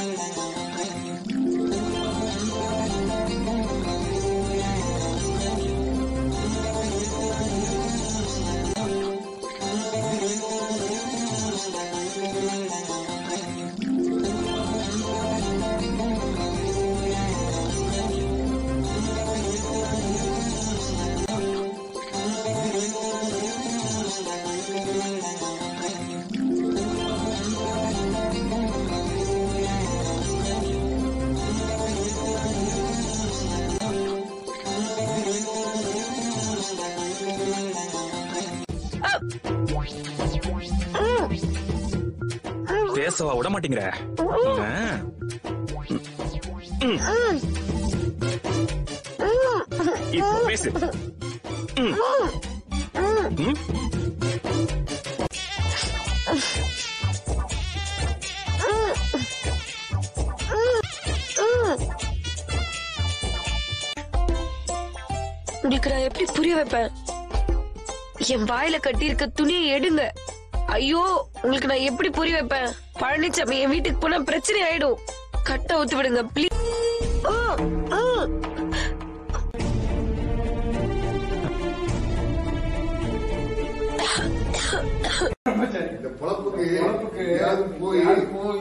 பேசவா விட மாட்டேங்கிற உன்னை. ம். இப்போ பேசு ம். ம். உங்களுக்கு நான் எப்படி புரிய வைப்பேன் என் வாயில கட்டி இருக்க துணியை எடுங்க ஐயோ உங்களுக்கு நான் எப்படி புரிய வைப்பேன் பழனிசாமி என் வீட்டுக்கு போனா பிரச்சனை ஆயிடும் கட்ட ஊத்து விடுங்க ப்ளீஸ் இந்த பொழப்புக்கு எங்கேயாவது போய் போய்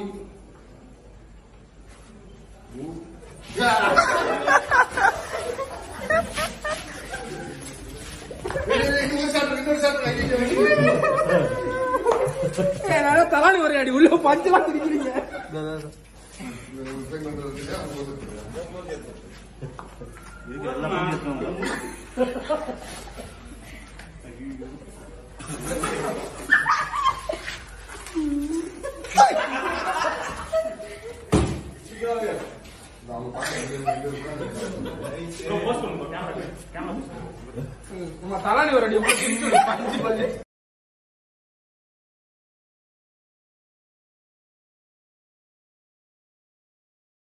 இன்னொரு சாப்பிடு இன்னொரு சாப்பிடு தலாணி ஒரு அடி உள்ள பஞ்சு வாட்டி நிக்கிறீங்க நம்ம தலாணி ஒரு அடி உள்ள பஞ்சு பஞ்சு